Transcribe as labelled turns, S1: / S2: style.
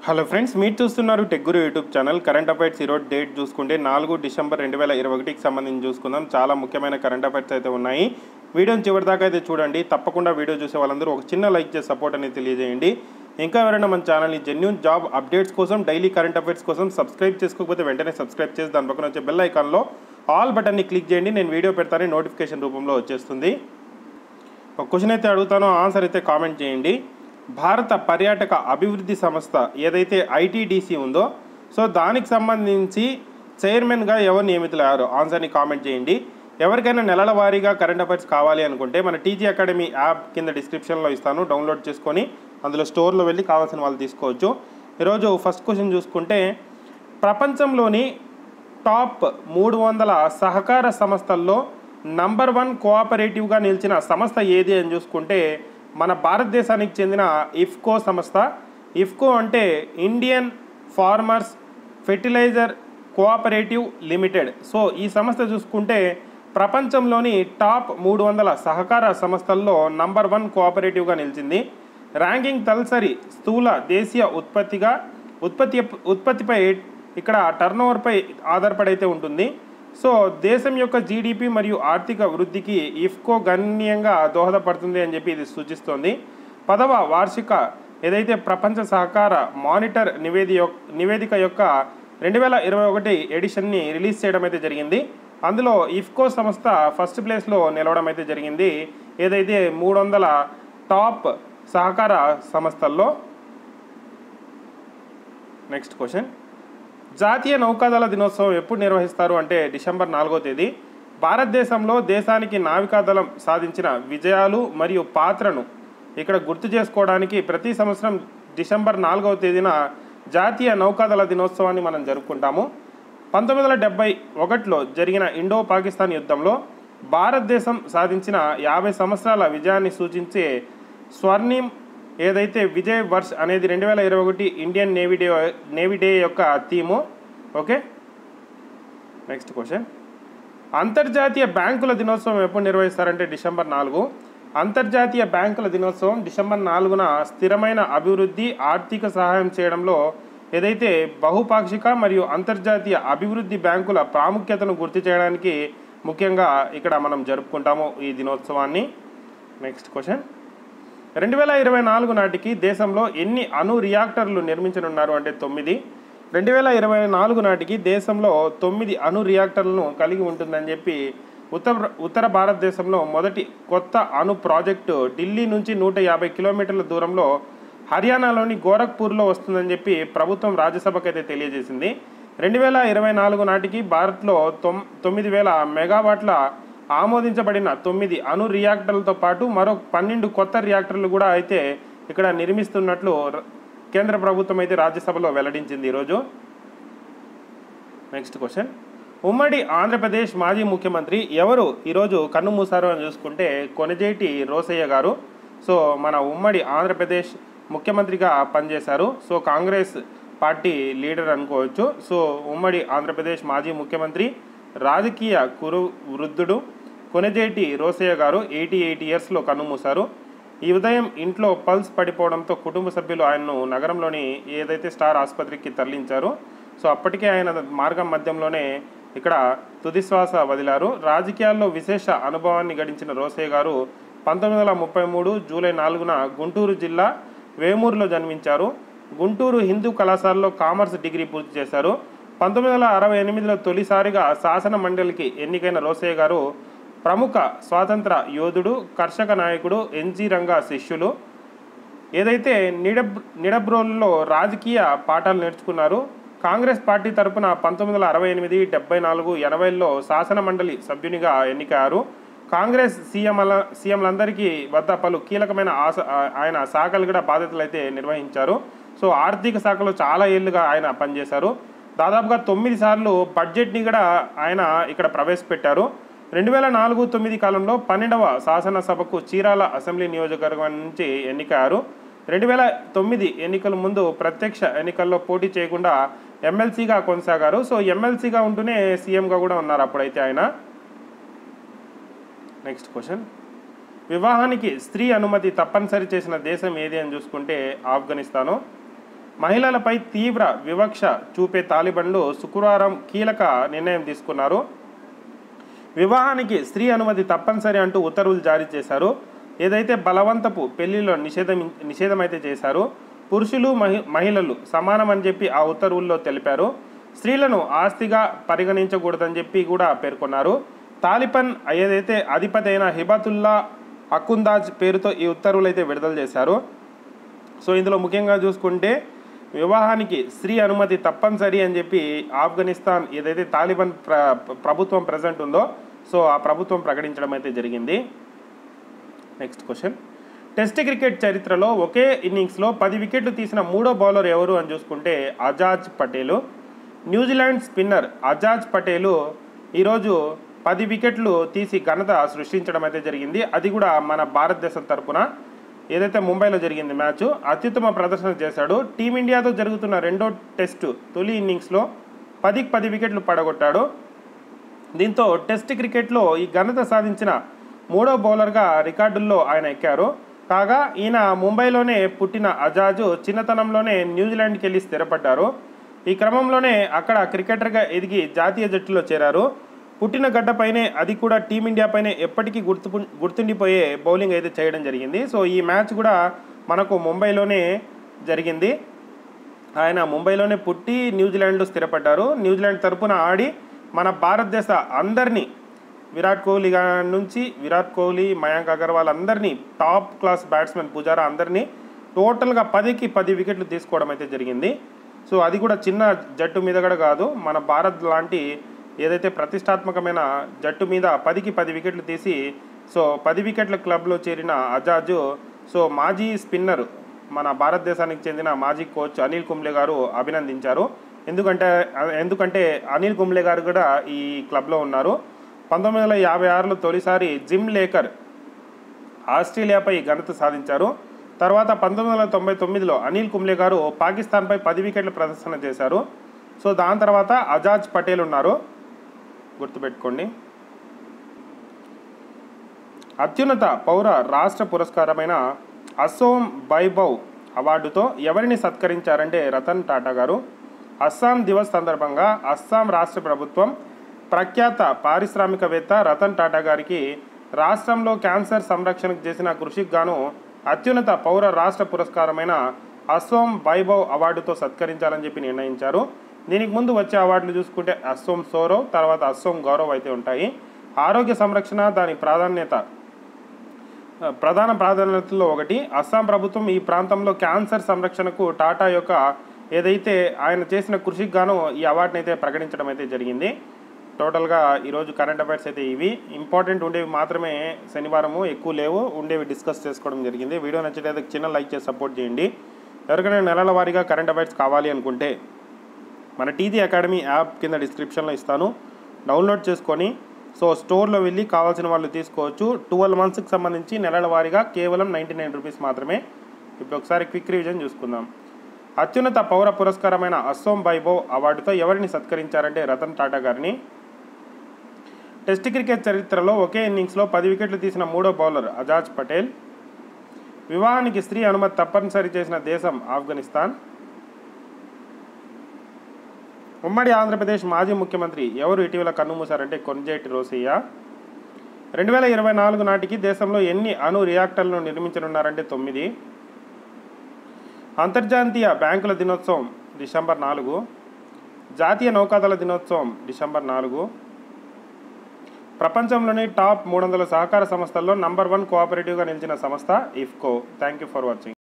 S1: hello friends మీరు చూస్తున్నారు టెగ్గురు యూట్యూబ్ ఛానల్ కరెంట్ అఫైర్స్ ఈరోజు డేట్ చూసుకుంటే నాలుగు డిసెంబర్ రెండు వేల ఇరవై ఒకటికి సంబంధించి చూసుకుందాం చాలా ముఖ్యమైన కరెంట్ అఫైర్స్ అయితే ఉన్నాయి వీడియోని చివరిదాకా అయితే చూడండి తప్పకుండా వీడియో చూసే వాళ్ళందరూ ఒక చిన్న లైక్ చేసి సపోర్ట్ అనేది తెలియజేయండి ఇంకా ఎవరైనా మన ఛానల్ని జెన్యున్ జాబ్ అప్డేట్స్ కోసం డైలీ కరెంట్ అఫైర్స్ కోసం సబ్స్క్రైబ్ చేసుకోకపోతే వెంటనే సబ్స్క్రైబ్ చేసి దాని పక్కన వచ్చే బెల్ ఐకాన్లో ఆల్ బటన్ని క్లిక్ చేయండి నేను వీడియో పెడతానే నోటిఫికేషన్ రూపంలో వచ్చేస్తుంది ఒక క్వశ్చన్ అయితే అడుగుతానో ఆన్సర్ అయితే కామెంట్ చేయండి భారత పర్యాటక అభివృద్ధి సంస్థ ఏదైతే ఐటీడీసీ ఉందో సో దానికి సంబంధించి చైర్మన్గా ఎవరు నియమితులయ్యారో ఆన్సర్ని కామెంట్ చేయండి ఎవరికైనా నెలల వారీగా కరెంట్ అఫైర్స్ కావాలి అనుకుంటే మన టీజీ అకాడమీ యాప్ కింద డిస్క్రిప్షన్లో ఇస్తాను డౌన్లోడ్ చేసుకొని అందులో స్టోర్లో వెళ్ళి కావాల్సిన వాళ్ళు తీసుకోవచ్చు ఈరోజు ఫస్ట్ క్వశ్చన్ చూసుకుంటే ప్రపంచంలోని టాప్ మూడు వందల సహకార సంస్థల్లో నంబర్ వన్ కోఆపరేటివ్గా నిలిచిన సంస్థ ఏది అని చూసుకుంటే మన భారతదేశానికి చెందిన ఇఫ్కో సంస్థ ఇఫ్కో అంటే Indian farmers fertiliser cooperative limited so ఈ సంస్థ చూసుకుంటే ప్రపంచంలోని టాప్ మూడు వందల సహకార సంస్థల్లో నంబర్ వన్ కోఆపరేటివ్గా నిలిచింది ర్యాంకింగ్ తలసరి స్థూల దేశీయ ఉత్పత్తిగా ఉత్పత్తి ఉత్పత్తిపై ఇక్కడ టర్నోవర్పై ఆధారపడైతే ఉంటుంది సో దేశం యొక్క జీడిపి మరియు ఆర్థిక వృద్ధికి ఇఫ్కో గణనీయంగా దోహదపడుతుంది అని చెప్పి ఇది సూచిస్తోంది పదవ వార్షిక ఏదైతే ప్రపంచ సహకార మానిటర్ నివేది యొక్- నివేదిక యొక్క రెండు వేల ఇరవై ఒకటి ఎడిషన్ని రిలీజ్ చేయడం అయితే జరిగింది అందులో ఇఫ్కో సంస్థ ఫస్ట్ ప్లేస్లో నిలవడం అయితే జరిగింది ఏదైతే మూడు వందల టాప్ సహకార సంస్థల్లో నెక్స్ట్ క్వశ్చన్ జాతీయ నౌకాదళ దినోత్సవం ఎప్పుడు నిర్వహిస్తారు అంటే డిసెంబర్ నాలుగో తేదీ భారతదేశంలో దేశానికి నావికాదళం సాధించిన విజయాలు మరియు పాత్రను ఇక్కడ గుర్తు చేసుకోవడానికి ప్రతి సంవత్సరం డిసెంబర్ నాలుగవ తేదీన జాతీయ నౌకాదళ దినోత్సవాన్ని మనం జరుపుకుంటాము పంతొమ్మిది వందల డెబ్బై ఒకటిలో జరిగిన ఇండో పాకిస్తాన్ యుద్ధంలో భారతదేశం సాధించిన యాభై సంవత్సరాల విజయాన్ని సూచించే స్వర్ణిం ఏదైతే విజయ్ వర్ష్ అనేది రెండు వేల ఇరవై ఒకటి Indian navy day navy day యొక్క థీము ఓకే నెక్స్ట్ క్వశ్చన్ అంతర్జాతీయ బ్యాంకుల దినోత్సవం ఎప్పుడు నిర్వహిస్తారంటే డిసెంబర్ నాలుగు అంతర్జాతీయ బ్యాంకుల దినోత్సవం డిసెంబర్ నాలుగున స్థిరమైన అభివృద్ధి ఆర్థిక సహాయం చేయడంలో ఏదైతే బహుపాక్షిక మరియు అంతర్జాతీయ అభివృద్ధి బ్యాంకుల ప్రాముఖ్యతను గుర్తు చేయడానికి ముఖ్యంగా ఇక్కడ మనం జరుపుకుంటాము ఈ దినోత్సవాన్ని నెక్స్ట్ క్వశ్చన్ రెండు వేల ఇరవై నాలుగు నాటికి దేశంలో ఎన్ని అణు రియాక్టర్లు నిర్మించనున్నారు అంటే తొమ్మిది రెండు వేల ఇరవై నాలుగు నాటికి దేశంలో తొమ్మిది అణు రియాక్టర్లను కలిగి ఉంటుందని చెప్పి ఉత్తర ఉత్తర భారతదేశంలో మొదటి కొత్త అణు ప్రాజెక్టు ఢిల్లీ నుంచి నూట యాభై కిలోమీటర్ల దూరంలో హర్యానాలోని గోరఖ్పూర్లో వస్తుందని చెప్పి ప్రభుత్వం రాజ్యసభకు అయితే తెలియజేసింది రెండు వేల ఇరవై నాలుగు నాటికి భారత్లో తొమ్ తొమ్మిది వేల మెగావాట్ల ఆమోదించబడిన తొమ్మిది అణు రియాక్టర్లతో పాటు మరో పన్నెండు కొత్త రియాక్టర్లు కూడా అయితే ఇక్కడ నిర్మిస్తున్నట్లు ర- కేంద్ర ప్రభుత్వం అయితే రాజ్యసభలో వెల్లడించింది ఈరోజు నెక్స్ట్ క్వశ్చన్ ఉమ్మడి ఆంధ్రప్రదేశ్ మాజీ ముఖ్యమంత్రి ఎవరు ఈరోజు కన్ను మూసారు అని చూసుకుంటే కొనజేటి రోసయ్య గారు సో మన ఉమ్మడి ఆంధ్రప్రదేశ్ ముఖ్యమంత్రిగా పనిచేశారు సో కాంగ్రెస్ పార్టీ లీడర్ అనుకోవచ్చు సో ఉమ్మడి ఆంధ్రప్రదేశ్ మాజీ ముఖ్యమంత్రి రాజకీయ కురు వృద్ధుడు కొనజేటి రోసయ్య గారు ఎయిటీ ఎయిట్ ఇయర్స్లో కన్నుమూశారు ఈ ఉదయం ఇంట్లో పల్స్ పడిపోవడంతో కుటుంబ సభ్యులు ఆయన్ను నగరంలోని ఏదైతే స్టార్ ఆసుపత్రికి తరలించారో సో అప్పటికే ఆయన మార్గం మధ్యంలోనే ఇక్కడ తుదిశ్వాస వదిలారు రాజకీయాల్లో విశేష అనుభవాన్ని గడించిన రోసయ్య గారు పంతొమ్మిది వందల ముప్పై మూడు జూలై నాలుగున గుంటూరు జిల్లా వేమూరులో జన్మించారు గుంటూరు హిందూ కళాశాలలో కామర్స్ డిగ్రీ పూర్తి చేశారు పంతొమ్మిది వందల అరవై ఎనిమిదిలో తొలిసారిగా శాసన మండలికి ఎన్నికైన రోసయ్య గారు ప్రముఖ స్వాతంత్ర యోధుడు కర్షక నాయకుడు ఎన్జీ రంగా శిష్యులు ఏదైతే నిడబ్ నిడబ్రోల్లో రాజకీయ పాఠాలు నేర్చుకున్నారు కాంగ్రెస్ పార్టీ తరపున పంతొమ్మిది వందల అరవై ఎనిమిది డెబ్బై నాలుగు ఎనభైలో శాసన మండలి సభ్యునిగా ఎన్నికయ్యారు కాంగ్రెస్ సీఎంల సీఎంలందరికీ వద్ద పలు కీలకమైన ఆశ ఆ- ఆయన శాఖలు కూడా బాధ్యతలు అయితే నిర్వహించారు సో ఆర్థిక శాఖలో చాలా ఏళ్ళుగా ఆయన పనిచేశారు దాదాపుగా తొమ్మిది సార్లు బడ్జెట్ని కూడా ఆయన ఇక్కడ ప్రవేశపెట్టారు రెండు వేల నాలుగు తొమ్మిది కాలంలో పన్నెండవ శాసనసభకు చీరాల అసెంబ్లీ నియోజకవర్గం నుంచి ఎన్నికయ్యారు రెండు వేల తొమ్మిది ఎన్నికల ముందు ప్రత్యక్ష ఎన్నికల్లో పోటీ చేయకుండా ఎమ్మెల్సీగా కొనసాగారు సో ఎమ్మెల్సీగా ఉంటూనే సీఎంగా కూడా ఉన్నారు అప్పుడైతే ఆయన నెక్స్ట్ క్వశ్చన్ వివాహానికి స్త్రీ అనుమతి తప్పనిసరి చేసిన దేశం ఏది అని చూసుకుంటే ఆఫ్ఘనిస్తాను మహిళలపై తీవ్ర వివక్ష చూపే తాలిబన్లు శుక్రవారం కీలక నిర్ణయం తీసుకున్నారు వివాహానికి స్త్రీ అనుమతి తప్పనిసరి అంటూ ఉత్తర్వులు జారీ చేశారు ఏదైతే బలవంతపు పెళ్లిలో నిషేధం నిషేధం అయితే చేశారు పురుషులు మహి మహిళలు సమానమని చెప్పి ఆ ఉత్తర్వుల్లో తెలిపారు స్త్రీలను ఆస్తిగా పరిగణించకూడదని చెప్పి కూడా పేర్కొన్నారు తాలిబన్ ఏదైతే అధిపతి అయిన హిబాతుల్లా అకుందాజ్ పేరుతో ఈ ఉత్తర్వులు అయితే విడుదల చేశారు సో ఇందులో ముఖ్యంగా చూసుకుంటే వివాహానికి స్త్రీ అనుమతి తప్పనిసరి అని చెప్పి ఆఫ్ఘనిస్తాన్ ఏదైతే తాలిబాన్ ప్ర ప్రభుత్వం ప్రజెంట్ ఉందో సో ఆ ప్రభుత్వం ప్రకటించడం అయితే జరిగింది నెక్స్ట్ క్వశ్చన్ టెస్ట్ క్రికెట్ చరిత్రలో ఒకే ఇన్నింగ్స్లో పది వికెట్లు తీసిన మూడో బౌలర్ ఎవరు అని చూసుకుంటే అజాజ్ పటేలు న్యూజిలాండ్ స్పిన్నర్ అజాజ్ పటేలు ఈరోజు పది వికెట్లు తీసి ఘనత సృష్టించడం అయితే జరిగింది అది కూడా మన భారతదేశం తరపున ఏదైతే ముంబైలో జరిగింది మ్యాచ్ అత్యుత్తమ ప్రదర్శన చేశాడు టీమిండియాతో జరుగుతున్న రెండో టెస్టు తొలి ఇన్నింగ్స్లో పదికి పది వికెట్లు పడగొట్టాడు దీంతో టెస్ట్ క్రికెట్లో ఈ ఘనత సాధించిన మూడో బౌలర్గా రికార్డుల్లో ఆయన ఎక్కారు కాగా ఈయన ముంబైలోనే పుట్టిన అజాజు చిన్నతనంలోనే న్యూజిలాండ్కి వెళ్ళి స్థిరపడ్డారు ఈ క్రమంలోనే అక్కడ క్రికెటర్గా ఎదిగి జాతీయ జట్టులో చేరారు పుట్టిన గడ్డపైనే అది కూడా టీమిండియా పైనే ఎప్పటికీ గుర్తు గుర్తుండిపోయే బౌలింగ్ అయితే చేయడం జరిగింది సో ఈ మ్యాచ్ కూడా మనకు ముంబైలోనే జరిగింది ఆయన ముంబైలోనే పుట్టి న్యూజిలాండ్లో స్థిరపడ్డారు న్యూజిలాండ్ తరపున ఆడి మన భారతదేశ అందరినీ విరాట్ కోహ్లీ గా- నుంచి విరాట్ కోహ్లీ మయాంక్ అగర్వాల్ అందరినీ టాప్ క్లాస్ బ్యాట్స్మెన్ పుజారా అందరినీ టోటల్గా పదికి పది వికెట్లు తీసుకోవడం అయితే జరిగింది సో అది కూడా చిన్న జట్టు మీద కూడా కాదు మన భారత్ లాంటి ఏదైతే ప్రతిష్టాత్మకమైన జట్టు మీద పదికి పది వికెట్లు తీసి సో పది వికెట్ల క్లబ్లో చేరిన అజాజు సో మాజీ స్పిన్నర్ మన భారతదేశానికి చెందిన మాజీ కోచ్ అనిల్ కుంబ్లే గారు అభినందించారు ఎందుకంటే ఎందుకంటే అనిల్ కుంబ్లే గారు కూడా ఈ క్లబ్లో ఉన్నారు పంతొమ్మిది వందల యాభై ఆరులో తొలిసారి జిమ్ లేకర్ ఆస్ట్రేలియాపై ఘనత సాధించారు తర్వాత పంతొమ్మిది వందల తొంభై తొమ్మిదిలో అనిల్ కుంబ్లే గారు పాకిస్తాన్పై పది వికెట్ల ప్రదర్శన చేశారు సో దాని తర్వాత అజాజ్ పటేల్ ఉన్నారు గుర్తుపెట్టుకోండి అత్యున్నత పౌర రాష్ట్ర పురస్కారమైన అసోం వైభవ్ అవార్డుతో ఎవరిని సత్కరించారంటే రతన్ టాటా గారు అస్సాం దివస్ సందర్భంగా అస్సాం రాష్ట్ర ప్రభుత్వం ప్రఖ్యాత పారిశ్రామికవేత్త రతన్ టాటా గారికి రాష్ట్రంలో క్యాన్సర్ సంరక్షణకు చేసిన కృషికి గాను అత్యున్నత పౌర రాష్ట్ర పురస్కారమైన అసోం వైభవ్ అవార్డుతో సత్కరించాలని చెప్పి నిర్ణయించారు దీనికి ముందు వచ్చే అవార్డులు చూసుకుంటే అసోం సౌరవ్ తర్వాత అసోం గౌరవ్ అయితే ఉంటాయి ఆరోగ్య సంరక్షణ దాని ప్రాధాన్యత ప్రధాన ప్రాధాన్యతల్లో ఒకటి అస్సాం ప్రభుత్వం ఈ ప్రాంతంలో క్యాన్సర్ సంరక్షణకు టాటా యొక్క ఏదైతే ఆయన చేసిన కృషికి గాను ఈ అవార్డుని అయితే ప్రకటించడం అయితే జరిగింది టోటల్గా ఈరోజు కరెంట్ అఫైర్స్ అయితే ఇవి ఇంపార్టెంట్ ఉండేవి మాత్రమే శనివారము ఎక్కువ లేవు ఉండేవి డిస్కస్ చేసుకోవడం జరిగింది వీడియో నచ్చితే చిన్న లైక్ చేసి సపోర్ట్ చేయండి ఎవరికైనా నెలల వారీగా కరెంట్ అఫైర్స్ కావాలి అనుకుంటే మన టీజీ అకాడమీ యాప్ కింద డిస్క్రిప్షన్లో ఇస్తాను డౌన్లోడ్ చేసుకొని సో స్టోర్లో వెళ్ళి కావాల్సిన వాళ్ళు తీసుకోవచ్చు ట్వెల్వ్ మంత్స్కి సంబంధించి నెలల వారీగా కేవలం నైంటీ నైన్ రూపీస్ మాత్రమే ఇప్పుడు ఒకసారి క్విక్ రివిజన్ చూసుకుందాం అత్యున్నత పౌర పురస్కారమైన అస్సోం వైభవ్ అవార్డుతో ఎవరిని సత్కరించారంటే రతన్ టాటా గారిని టెస్ట్ క్రికెట్ చరిత్రలో ఒకే ఇన్నింగ్స్లో పది వికెట్లు తీసిన మూడో బౌలర్ అజాజ్ పటేల్ వివాహానికి స్త్రీ అనుమతి తప్పనిసరి చేసిన దేశం ఆఫ్ఘనిస్తాన్ ఉమ్మడి ఆంధ్రప్రదేశ్ మాజీ ముఖ్యమంత్రి ఎవరు ఇటీవల కన్నుమూశారంటే కొన్జేటి రోసయ్య రెండు వేల ఇరవై నాలుగు నాటికి దేశంలో ఎన్ని అణు రియాక్టర్లను నిర్మించనున్నారంటే తొమ్మిది అంతర్జాతీయ బ్యాంకుల దినోత్సవం డిసెంబర్ నాలుగు జాతీయ నౌకాదళ దినోత్సవం డిసెంబర్ నాలుగు ప్రపంచంలోని టాప్ మూడు వందల సహకార సంస్థల్లో నంబర్ వన్ కోఆపరేటివ్గా నిలిచిన సంస్థ IFFCO thank you for watching